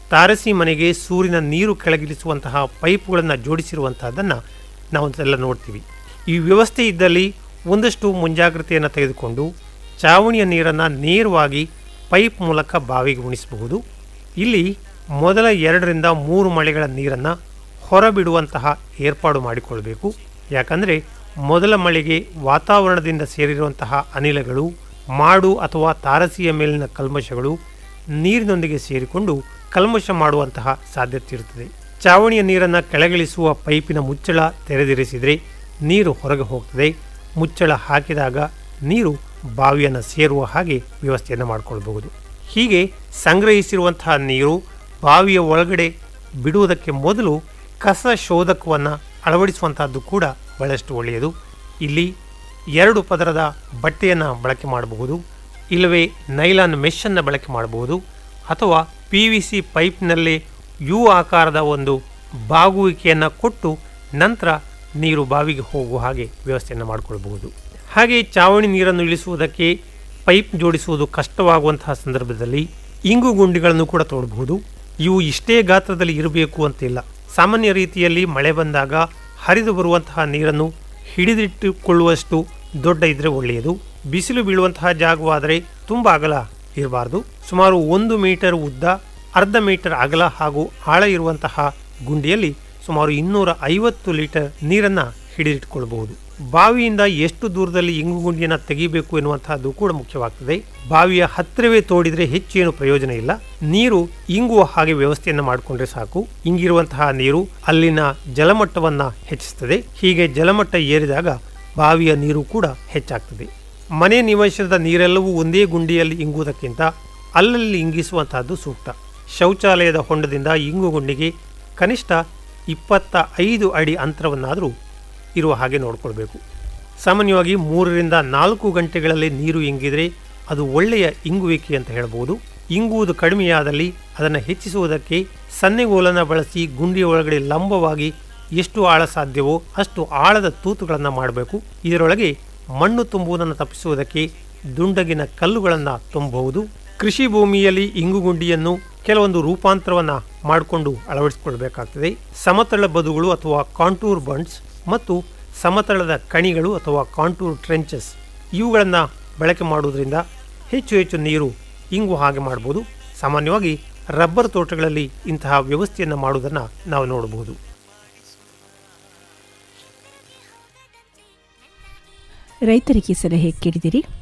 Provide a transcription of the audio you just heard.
ತಾರಸಿ ಮನೆಗೆ ಸೂರ್ಯನ ನೀರು ಕೆಳಗಿಳಿಸುವಂತಹ ಪೈಪ್ಗಳನ್ನು ಜೋಡಿಸಿರುವಂತಹದ್ದನ್ನು ನಾವು ಎಲ್ಲ ನೋಡ್ತೀವಿ ಈ ವ್ಯವಸ್ಥೆ ಇದ್ದಲ್ಲಿ ಒಂದಷ್ಟು ಮುಂಜಾಗ್ರತೆಯನ್ನು ತೆಗೆದುಕೊಂಡು ಚಾವಣಿಯ ನೀರನ್ನು ನೇರವಾಗಿ ಪೈಪ್ ಮೂಲಕ ಬಾವಿಗೆ ಉಣಿಸಬಹುದು ಇಲ್ಲಿ ಮೊದಲ ಎರಡರಿಂದ ಮೂರು ಮಳೆಗಳ ನೀರನ್ನು ಹೊರಬಿಡುವಂತಹ ಏರ್ಪಾಡು ಮಾಡಿಕೊಳ್ಬೇಕು ಯಾಕಂದರೆ ಮೊದಲ ಮಳೆಗೆ ವಾತಾವರಣದಿಂದ ಸೇರಿರುವಂತಹ ಅನಿಲಗಳು ಮಾಡು ಅಥವಾ ತಾರಸಿಯ ಮೇಲಿನ ಕಲ್ಮಶಗಳು ನೀರಿನೊಂದಿಗೆ ಸೇರಿಕೊಂಡು ಕಲ್ಮಶ ಮಾಡುವಂತಹ ಸಾಧ್ಯತೆ ಇರುತ್ತದೆ ಚಾವಣಿಯ ನೀರನ್ನು ಕೆಳಗಿಳಿಸುವ ಪೈಪಿನ ಮುಚ್ಚಳ ತೆರೆದಿರಿಸಿದರೆ ನೀರು ಹೊರಗೆ ಹೋಗ್ತದೆ ಮುಚ್ಚಳ ಹಾಕಿದಾಗ ನೀರು ಬಾವಿಯನ್ನು ಸೇರುವ ಹಾಗೆ ವ್ಯವಸ್ಥೆಯನ್ನು ಮಾಡಿಕೊಳ್ಬಹುದು ಹೀಗೆ ಸಂಗ್ರಹಿಸಿರುವಂತಹ ನೀರು ಬಾವಿಯ ಒಳಗಡೆ ಬಿಡುವುದಕ್ಕೆ ಮೊದಲು ಕಸ ಶೋಧಕವನ್ನು ಅಳವಡಿಸುವಂತಹದ್ದು ಕೂಡ ಬಹಳಷ್ಟು ಒಳ್ಳೆಯದು ಇಲ್ಲಿ ಎರಡು ಪದರದ ಬಟ್ಟೆಯನ್ನು ಬಳಕೆ ಮಾಡಬಹುದು ಇಲ್ಲವೇ ನೈಲಾನ್ ಮೆಷನ್ನು ಬಳಕೆ ಮಾಡಬಹುದು ಅಥವಾ ಪಿ ವಿ ಸಿ ಪೈಪ್ನಲ್ಲಿ ಯು ಆಕಾರದ ಒಂದು ಬಾಗುವಿಕೆಯನ್ನು ಕೊಟ್ಟು ನಂತರ ನೀರು ಬಾವಿಗೆ ಹೋಗುವ ಹಾಗೆ ವ್ಯವಸ್ಥೆಯನ್ನು ಮಾಡಿಕೊಳ್ಬಹುದು ಹಾಗೆ ಚಾವಣಿ ನೀರನ್ನು ಇಳಿಸುವುದಕ್ಕೆ ಪೈಪ್ ಜೋಡಿಸುವುದು ಕಷ್ಟವಾಗುವಂತಹ ಸಂದರ್ಭದಲ್ಲಿ ಇಂಗು ಗುಂಡಿಗಳನ್ನು ಕೂಡ ತೋಡಬಹುದು ಇವು ಇಷ್ಟೇ ಗಾತ್ರದಲ್ಲಿ ಇರಬೇಕು ಅಂತಿಲ್ಲ ಸಾಮಾನ್ಯ ರೀತಿಯಲ್ಲಿ ಮಳೆ ಬಂದಾಗ ಹರಿದು ಬರುವಂತಹ ನೀರನ್ನು ಹಿಡಿದಿಟ್ಟುಕೊಳ್ಳುವಷ್ಟು ದೊಡ್ಡ ಇದ್ರೆ ಒಳ್ಳೆಯದು ಬಿಸಿಲು ಬೀಳುವಂತಹ ಜಾಗವಾದರೆ ತುಂಬ ಅಗಲ ಇರಬಾರ್ದು ಸುಮಾರು ಒಂದು ಮೀಟರ್ ಉದ್ದ ಅರ್ಧ ಮೀಟರ್ ಅಗಲ ಹಾಗೂ ಆಳ ಇರುವಂತಹ ಗುಂಡಿಯಲ್ಲಿ ಸುಮಾರು ಇನ್ನೂರ ಐವತ್ತು ಲೀಟರ್ ನೀರನ್ನು ಹಿಡಿದಿಟ್ಟುಕೊಳ್ಳಬಹುದು ಬಾವಿಯಿಂದ ಎಷ್ಟು ದೂರದಲ್ಲಿ ಇಂಗು ಗುಂಡಿಯನ್ನು ತೆಗಿಬೇಕು ಎನ್ನುವಂತಹದ್ದು ಕೂಡ ಮುಖ್ಯವಾಗ್ತದೆ ಬಾವಿಯ ಹತ್ತಿರವೇ ತೋಡಿದ್ರೆ ಹೆಚ್ಚು ಏನು ಪ್ರಯೋಜನ ಇಲ್ಲ ನೀರು ಇಂಗುವ ಹಾಗೆ ವ್ಯವಸ್ಥೆಯನ್ನು ಮಾಡಿಕೊಂಡ್ರೆ ಸಾಕು ಇಂಗಿರುವಂತಹ ನೀರು ಅಲ್ಲಿನ ಜಲಮಟ್ಟವನ್ನ ಹೆಚ್ಚಿಸುತ್ತದೆ ಹೀಗೆ ಜಲಮಟ್ಟ ಏರಿದಾಗ ಬಾವಿಯ ನೀರು ಕೂಡ ಹೆಚ್ಚಾಗ್ತದೆ ಮನೆ ನಿವಾಸದ ನೀರೆಲ್ಲವೂ ಒಂದೇ ಗುಂಡಿಯಲ್ಲಿ ಇಂಗುವುದಕ್ಕಿಂತ ಅಲ್ಲಲ್ಲಿ ಇಂಗಿಸುವಂತಹದ್ದು ಸೂಕ್ತ ಶೌಚಾಲಯದ ಹೊಂಡದಿಂದ ಇಂಗು ಗುಂಡಿಗೆ ಕನಿಷ್ಠ ಇಪ್ಪತ್ತ ಐದು ಅಡಿ ಅಂತರವನ್ನಾದರೂ ಇರುವ ಹಾಗೆ ನೋಡಿಕೊಳ್ಬೇಕು ಸಾಮಾನ್ಯವಾಗಿ ಮೂರರಿಂದ ನಾಲ್ಕು ಗಂಟೆಗಳಲ್ಲಿ ನೀರು ಇಂಗಿದ್ರೆ ಅದು ಒಳ್ಳೆಯ ಇಂಗುವಿಕೆ ಅಂತ ಹೇಳ್ಬೋದು ಇಂಗುವುದು ಕಡಿಮೆಯಾದಲ್ಲಿ ಅದನ್ನು ಹೆಚ್ಚಿಸುವುದಕ್ಕೆ ಸನ್ನೆಗೋಲನ್ನು ಬಳಸಿ ಗುಂಡಿಯ ಒಳಗಡೆ ಲಂಬವಾಗಿ ಎಷ್ಟು ಆಳ ಸಾಧ್ಯವೋ ಅಷ್ಟು ಆಳದ ತೂತುಗಳನ್ನು ಮಾಡಬೇಕು ಇದರೊಳಗೆ ಮಣ್ಣು ತುಂಬುವುದನ್ನು ತಪ್ಪಿಸುವುದಕ್ಕೆ ದುಂಡಗಿನ ಕಲ್ಲುಗಳನ್ನು ತುಂಬಬಹುದು ಕೃಷಿ ಭೂಮಿಯಲ್ಲಿ ಇಂಗುಗುಂಡಿಯನ್ನು ಕೆಲವೊಂದು ರೂಪಾಂತರವನ್ನು ಮಾಡಿಕೊಂಡು ಅಳವಡಿಸಿಕೊಳ್ಬೇಕಾಗ್ತದೆ ಸಮತಳ ಬದುಗಳು ಅಥವಾ ಕಾಂಟೂರ್ ಬಂಡ್ಸ್ ಮತ್ತು ಸಮತಳದ ಕಣಿಗಳು ಅಥವಾ ಕಾಂಟೂರ್ ಟ್ರೆಂಚಸ್ ಇವುಗಳನ್ನು ಬಳಕೆ ಮಾಡುವುದರಿಂದ ಹೆಚ್ಚು ಹೆಚ್ಚು ನೀರು ಇಂಗು ಹಾಗೆ ಮಾಡ್ಬೋದು ಸಾಮಾನ್ಯವಾಗಿ ರಬ್ಬರ್ ತೋಟಗಳಲ್ಲಿ ಇಂತಹ ವ್ಯವಸ್ಥೆಯನ್ನು ಮಾಡುವುದನ್ನು ನಾವು ನೋಡಬಹುದು ರೈತರಿಗೆ ಸಲಹೆ ಕೇಳಿದಿರಿ